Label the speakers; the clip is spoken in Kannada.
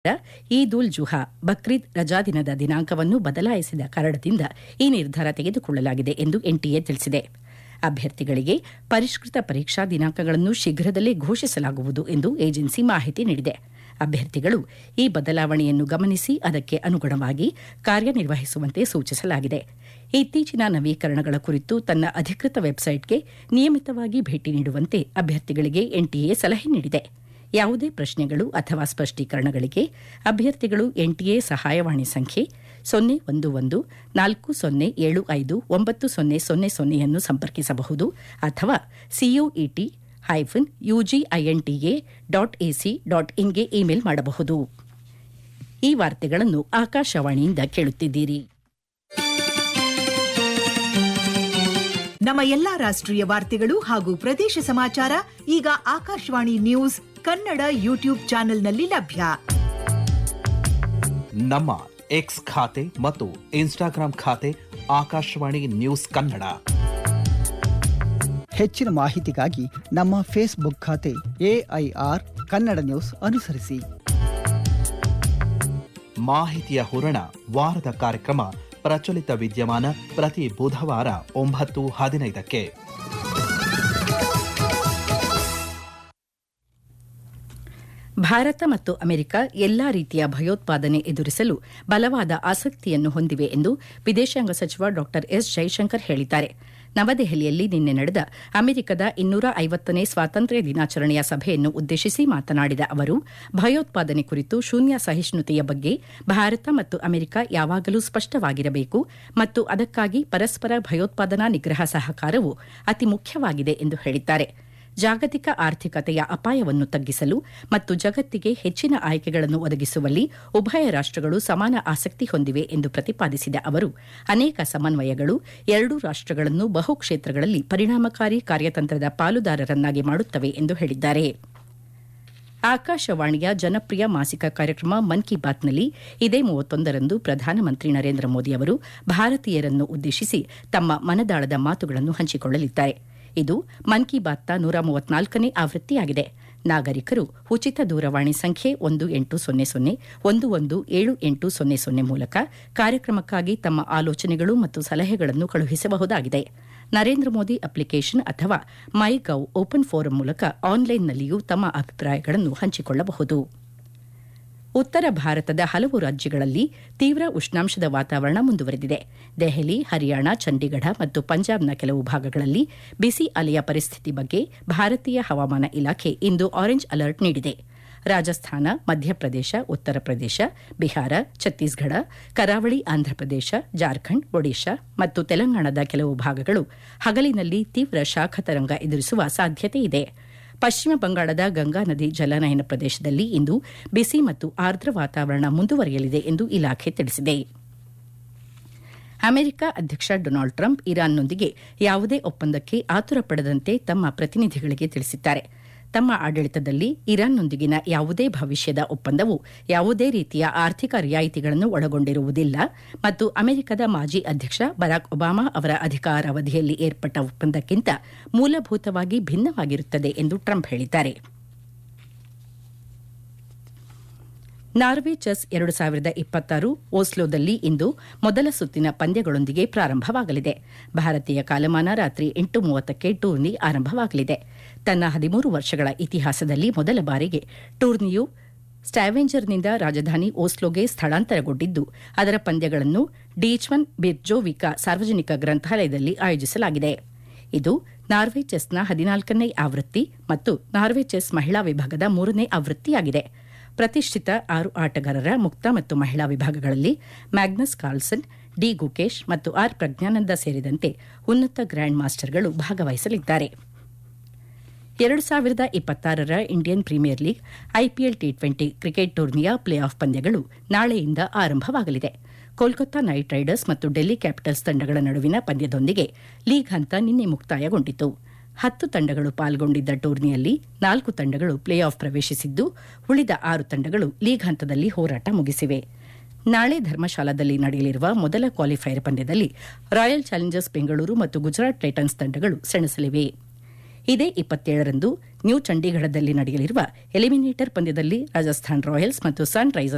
Speaker 1: ಈದ್ ಉಲ್ ಜುಹಾ ಬಕ್ರೀದ್ ರಜಾದಿನದ ದಿನಾಂಕವನ್ನು ಬದಲಾಯಿಸಿದ ಕಾರಣದಿಂದ ಈ ನಿರ್ಧಾರ ತೆಗೆದುಕೊಳ್ಳಲಾಗಿದೆ ಎಂದು ಎನ್ಟಿಎ ತಿಳಿಸಿದೆ ಅಭ್ಯರ್ಥಿಗಳಿಗೆ ಪರಿಷ್ಕೃತ ಪರೀಕ್ಷಾ ದಿನಾಂಕಗಳನ್ನು ಶೀಘ್ರದಲ್ಲೇ ಘೋಷಿಸಲಾಗುವುದು ಎಂದು ಏಜೆನ್ಸಿ ಮಾಹಿತಿ ನೀಡಿದೆ ಅಭ್ಯರ್ಥಿಗಳು ಈ ಬದಲಾವಣೆಯನ್ನು ಗಮನಿಸಿ ಅದಕ್ಕೆ ಅನುಗುಣವಾಗಿ ಕಾರ್ಯನಿರ್ವಹಿಸುವಂತೆ ಸೂಚಿಸಲಾಗಿದೆ ಇತ್ತೀಚಿನ ನವೀಕರಣಗಳ ಕುರಿತು ತನ್ನ ಅಧಿಕೃತ ವೆಬ್ಸೈಟ್ಗೆ ನಿಯಮಿತವಾಗಿ ಭೇಟಿ ನೀಡುವಂತೆ ಅಭ್ಯರ್ಥಿಗಳಿಗೆ ಎನ್ಟಿಎ ಸಲಹೆ ನೀಡಿದೆ ಯಾವುದೇ ಪ್ರಶ್ನೆಗಳು ಅಥವಾ ಸ್ಪಷ್ಟೀಕರಣಗಳಿಗೆ ಅಭ್ಯರ್ಥಿಗಳು ಎನ್ಟಿಎ ಸಹಾಯವಾಣಿ ಸಂಖ್ಯೆ ಸೊನ್ನೆ ಒಂದು ಒಂದು ನಾಲ್ಕು ಸೊನ್ನೆ ಏಳು ಐದು ಒಂಬತ್ತು ಸೊನ್ನೆ ಸೊನ್ನೆ ಸೊನ್ನೆಯನ್ನು ಸಂಪರ್ಕಿಸಬಹುದು ಅಥವಾ COET hyphen UGINTA dot AC dot ಇನ್ಗೆ ಇಮೇಲ್ ಮಾಡಬಹುದು ಈ ವಾರ್ತೆಗಳನ್ನು ಆಕಾಶವಾಣಿಯಿಂದ ಕೇಳುತ್ತಿದ್ದೀರಿ
Speaker 2: ನಮ್ಮ ಎಲ್ಲಾ ರಾಷ್ಟ್ರೀಯ ವಾರ್ತೆಗಳು ಹಾಗೂ ಪ್ರದೇಶ ಸಮಾಚಾರ ಈಗ ಆಕಾಶವಾಣಿ ನ್ಯೂಸ್ ಕನ್ನಡ ಯೂಟ್ಯೂಬ್ ಚಾನೆಲ್ನಲ್ಲಿ ಲಭ್ಯ
Speaker 3: ನಮ್ಮ ಎಕ್ಸ್ ಖಾತೆ ಮತ್ತು ಇನ್ಸ್ಟಾಗ್ರಾಂ ಖಾತೆ ಆಕಾಶವಾಣಿ ನ್ಯೂಸ್ ಕನ್ನಡ
Speaker 4: ಹೆಚ್ಚಿನ ಮಾಹಿತಿಗಾಗಿ ನಮ್ಮ ಫೇಸ್ಬುಕ್ ಖಾತೆ ಎಐಆರ್ ಕನ್ನಡ ನ್ಯೂಸ್ ಅನುಸರಿಸಿ
Speaker 3: ಮಾಹಿತಿಯ ಹೂರಣ ವಾರದ ಕಾರ್ಯಕ್ರಮ ಪ್ರಚಲಿತ ವಿದ್ಯಮಾನ ಪ್ರತಿ ಬುಧವಾರ ಒಂಬತ್ತು ಹದಿನೈದಕ್ಕೆ
Speaker 1: ಭಾರತ ಮತ್ತು ಅಮೆರಿಕ ಎಲ್ಲಾ ರೀತಿಯ ಭಯೋತ್ಪಾದನೆ ಎದುರಿಸಲು ಬಲವಾದ ಆಸಕ್ತಿಯನ್ನು ಹೊಂದಿವೆ ಎಂದು ವಿದೇಶಾಂಗ ಸಚಿವ ಡಾ ಎಸ್ ಜೈಶಂಕರ್ ಹೇಳಿದ್ದಾರೆ ನವದೆಹಲಿಯಲ್ಲಿ ನಿನ್ನೆ ನಡೆದ ಅಮೆರಿಕದ ಇನ್ನೂರ ಐವತ್ತನೇ ಸ್ವಾತಂತ್ರ್ಯ ದಿನಾಚರಣೆಯ ಸಭೆಯನ್ನು ಉದ್ದೇಶಿಸಿ ಮಾತನಾಡಿದ ಅವರು ಭಯೋತ್ಪಾದನೆ ಕುರಿತು ಶೂನ್ಯ ಸಹಿಷ್ಣುತೆಯ ಬಗ್ಗೆ ಭಾರತ ಮತ್ತು ಅಮೆರಿಕ ಯಾವಾಗಲೂ ಸ್ಪಷ್ಟವಾಗಿರಬೇಕು ಮತ್ತು ಅದಕ್ಕಾಗಿ ಪರಸ್ಪರ ಭಯೋತ್ಪಾದನಾ ನಿಗ್ರಹ ಸಹಕಾರವು ಅತಿ ಮುಖ್ಯವಾಗಿದೆ ಎಂದು ಹೇಳಿದ್ದಾರೆ ಜಾಗತಿಕ ಆರ್ಥಿಕತೆಯ ಅಪಾಯವನ್ನು ತಗ್ಗಿಸಲು ಮತ್ತು ಜಗತ್ತಿಗೆ ಹೆಚ್ಚಿನ ಆಯ್ಕೆಗಳನ್ನು ಒದಗಿಸುವಲ್ಲಿ ಉಭಯ ರಾಷ್ಟಗಳು ಸಮಾನ ಆಸಕ್ತಿ ಹೊಂದಿವೆ ಎಂದು ಪ್ರತಿಪಾದಿಸಿದ ಅವರು ಅನೇಕ ಸಮನ್ವಯಗಳು ಎರಡೂ ರಾಷ್ಟಗಳನ್ನು ಬಹು ಕ್ಷೇತ್ರಗಳಲ್ಲಿ ಪರಿಣಾಮಕಾರಿ ಕಾರ್ಯತಂತ್ರದ ಪಾಲುದಾರರನ್ನಾಗಿ ಮಾಡುತ್ತವೆ ಎಂದು ಹೇಳಿದ್ದಾರೆ ಆಕಾಶವಾಣಿಯ ಜನಪ್ರಿಯ ಮಾಸಿಕ ಕಾರ್ಯಕ್ರಮ ಮನ್ ಕಿ ಬಾತ್ನಲ್ಲಿ ಇದೇ ಮೂವತ್ತೊಂದರಂದು ಪ್ರಧಾನಮಂತ್ರಿ ನರೇಂದ್ರ ಮೋದಿ ಅವರು ಭಾರತೀಯರನ್ನು ಉದ್ದೇಶಿಸಿ ತಮ್ಮ ಮನದಾಳದ ಮಾತುಗಳನ್ನು ಹಂಚಿಕೊಳ್ಳಲಿದ್ದಾರೆ ಇದು ಮನ್ ಕಿ ಬಾತ್ನ ನೂರ ಮೂವತ್ನಾಲ್ಕನೇ ಆವೃತ್ತಿಯಾಗಿದೆ ನಾಗರಿಕರು ಉಚಿತ ದೂರವಾಣಿ ಸಂಖ್ಯೆ ಒಂದು ಎಂಟು ಸೊನ್ನೆ ಸೊನ್ನೆ ಒಂದು ಒಂದು ಏಳು ಎಂಟು ಸೊನ್ನೆ ಸೊನ್ನೆ ಮೂಲಕ ಕಾರ್ಯಕ್ರಮಕ್ಕಾಗಿ ತಮ್ಮ ಆಲೋಚನೆಗಳು ಮತ್ತು ಸಲಹೆಗಳನ್ನು ಕಳುಹಿಸಬಹುದಾಗಿದೆ ನರೇಂದ್ರ ಮೋದಿ ಅಪ್ಲಿಕೇಶನ್ ಅಥವಾ ಮೈ ಗೌ ಓಪನ್ ಫೋರಂ ಮೂಲಕ ಆನ್ಲೈನ್ನಲ್ಲಿಯೂ ತಮ್ಮ ಅಭಿಪ್ರಾಯಗಳನ್ನು ಹಂಚಿಕೊಳ್ಳಬಹುದು ಉತ್ತರ ಭಾರತದ ಹಲವು ರಾಜ್ಯಗಳಲ್ಲಿ ತೀವ್ರ ಉಷ್ಣಾಂಶದ ವಾತಾವರಣ ಮುಂದುವರೆದಿದೆ ದೆಹಲಿ ಹರಿಯಾಣ ಚಂಡೀಗಢ ಮತ್ತು ಪಂಜಾಬ್ನ ಕೆಲವು ಭಾಗಗಳಲ್ಲಿ ಬಿಸಿ ಅಲೆಯ ಪರಿಸ್ಥಿತಿ ಬಗ್ಗೆ ಭಾರತೀಯ ಹವಾಮಾನ ಇಲಾಖೆ ಇಂದು ಆರೆಂಜ್ ಅಲರ್ಟ್ ನೀಡಿದೆ ರಾಜಸ್ಥಾನ ಮಧ್ಯಪ್ರದೇಶ ಉತ್ತರ ಪ್ರದೇಶ ಬಿಹಾರ ಛತ್ತೀಸ್ಗಢ ಕರಾವಳಿ ಆಂಧ್ರಪ್ರದೇಶ ಜಾರ್ಖಂಡ್ ಒಡಿಶಾ ಮತ್ತು ತೆಲಂಗಾಣದ ಕೆಲವು ಭಾಗಗಳು ಹಗಲಿನಲ್ಲಿ ತೀವ್ರ ಶಾಖ ತರಂಗ ಎದುರಿಸುವ ಸಾಧ್ಯತೆ ಇದೆ ಪಶ್ಚಿಮ ಬಂಗಾಳದ ಗಂಗಾ ನದಿ ಜಲನಯನ ಪ್ರದೇಶದಲ್ಲಿ ಇಂದು ಬಿಸಿ ಮತ್ತು ಆರ್ದ್ರ ವಾತಾವರಣ ಮುಂದುವರಿಯಲಿದೆ ಎಂದು ಇಲಾಖೆ ತಿಳಿಸಿದೆ ಅಮೆರಿಕ ಅಧ್ಯಕ್ಷ ಡೊನಾಲ್ಡ್ ಟ್ರಂಪ್ ಇರಾನ್ನೊಂದಿಗೆ ಯಾವುದೇ ಒಪ್ಪಂದಕ್ಕೆ ಆತುರ ಪಡದಂತೆ ತಮ್ಮ ಪ್ರತಿನಿಧಿಗಳಿಗೆ ತಿಳಿಸಿದ್ದಾರೆ ತಮ್ಮ ಆಡಳಿತದಲ್ಲಿ ಇರಾನ್ನೊಂದಿಗಿನ ಯಾವುದೇ ಭವಿಷ್ಯದ ಒಪ್ಪಂದವು ಯಾವುದೇ ರೀತಿಯ ಆರ್ಥಿಕ ರಿಯಾಯಿತಿಗಳನ್ನು ಒಳಗೊಂಡಿರುವುದಿಲ್ಲ ಮತ್ತು ಅಮೆರಿಕದ ಮಾಜಿ ಅಧ್ಯಕ್ಷ ಬರಾಕ್ ಒಬಾಮಾ ಅವರ ಅಧಿಕಾರಾವಧಿಯಲ್ಲಿ ಏರ್ಪಟ್ಟ ಒಪ್ಪಂದಕ್ಕಿಂತ ಮೂಲಭೂತವಾಗಿ ಭಿನ್ನವಾಗಿರುತ್ತದೆ ಎಂದು ಟ್ರಂಪ್ ಹೇಳಿದ್ದಾರೆ ನಾರ್ವೆ ಚೆಸ್ ಎರಡು ಸಾವಿರದ ಇಪ್ಪತ್ತಾರು ಓಸ್ಲೋದಲ್ಲಿ ಇಂದು ಮೊದಲ ಸುತ್ತಿನ ಪಂದ್ಯಗಳೊಂದಿಗೆ ಪ್ರಾರಂಭವಾಗಲಿದೆ ಭಾರತೀಯ ಕಾಲಮಾನ ರಾತ್ರಿ ಎಂಟು ಮೂವತ್ತಕ್ಕೆ ಟೂರ್ನಿ ಆರಂಭವಾಗಲಿದೆ ತನ್ನ ಹದಿಮೂರು ವರ್ಷಗಳ ಇತಿಹಾಸದಲ್ಲಿ ಮೊದಲ ಬಾರಿಗೆ ಟೂರ್ನಿಯು ಸ್ಟ್ಯಾವೆಂಜರ್ನಿಂದ ರಾಜಧಾನಿ ಓಸ್ಲೋಗೆ ಸ್ಥಳಾಂತರಗೊಂಡಿದ್ದು ಅದರ ಪಂದ್ಯಗಳನ್ನು ಡೀಚ್ವನ್ ಬಿರ್ಜೋವಿಕಾ ಸಾರ್ವಜನಿಕ ಗ್ರಂಥಾಲಯದಲ್ಲಿ ಆಯೋಜಿಸಲಾಗಿದೆ ಇದು ನಾರ್ವೆ ಚೆಸ್ನ ಹದಿನಾಲ್ಕನೇ ಆವೃತ್ತಿ ಮತ್ತು ನಾರ್ವೆ ಚೆಸ್ ಮಹಿಳಾ ವಿಭಾಗದ ಮೂರನೇ ಆವೃತ್ತಿಯಾಗಿದೆ ಪ್ರತಿಷ್ಠಿತ ಆರು ಆಟಗಾರರ ಮುಕ್ತ ಮತ್ತು ಮಹಿಳಾ ವಿಭಾಗಗಳಲ್ಲಿ ಮ್ಯಾಗ್ನಸ್ ಕಾರ್ಲ್ಸನ್ ಡಿ ಗುಕೇಶ್ ಮತ್ತು ಆರ್ ಪ್ರಜ್ಞಾನಂದ ಸೇರಿದಂತೆ ಉನ್ನತ ಗ್ರ್ಯಾಂಡ್ ಮಾಸ್ಟರ್ಗಳು ಭಾಗವಹಿಸಲಿದ್ದಾರೆ ಎರಡು ಸಾವಿರದ ಇಪ್ಪತ್ತಾರರ Indian Premier League IPL T twenty cricket ಟೂರ್ನಿಯ ಪ್ಲೇ ಆಫ್ ಪಂದ್ಯಗಳು ನಾಳೆಯಿಂದ ಆರಂಭವಾಗಲಿದೆ ಕೋಲ್ಕತ್ತಾ ನೈಟ್ ರೈಡರ್ಸ್ ಮತ್ತು ಡೆಲ್ಲಿ ಕ್ಯಾಪಿಟಲ್ಸ್ ತಂಡಗಳ ನಡುವಿನ ಪಂದ್ಯದೊಂದಿಗೆ ಲೀಗ್ ಹಂತ ನಿನ್ನೆ ಮುಕ್ತಾಯಗೊಂಡಿತು ಹತ್ತು ತಂಡಗಳು ಪಾಲ್ಗೊಂಡಿದ್ದ ಟೂರ್ನಿಯಲ್ಲಿ ನಾಲ್ಕು ತಂಡಗಳು ಪ್ಲೇ ಆಫ್ ಪ್ರವೇಶಿಸಿದ್ದು ಉಳಿದ ಆರು ತಂಡಗಳು ಲೀಗ್ ಹಂತದಲ್ಲಿ ಹೋರಾಟ ಮುಗಿಸಿವೆ ನಾಳೆ ಧರ್ಮಶಾಲಾದಲ್ಲಿ ನಡೆಯಲಿರುವ ಮೊದಲ ಕ್ವಾಲಿಫೈಯರ್ ಪಂದ್ಯದಲ್ಲಿ ರಾಯಲ್ ಚಾಲೆಂಜರ್ಸ್ ಬೆಂಗಳೂರು ಮತ್ತು ಗುಜರಾತ್ ಟೈಟನ್ಸ್ ತಂಡಗಳು ಸೆಣಸಲಿವೆ ಇದೇ ಇಪ್ಪತ್ತೇಳರಂದು ನ್ಯೂ ಚಂಡೀಗಢದಲ್ಲಿ ನಡೆಯಲಿರುವ ಎಲಿಮಿನೇಟರ್ ಪಂದ್ಯದಲ್ಲಿ ರಾಜಸ್ಥಾನ್ ರಾಯಲ್ಸ್ ಮತ್ತು ಸನ್ ರೈಸರ್ಸ್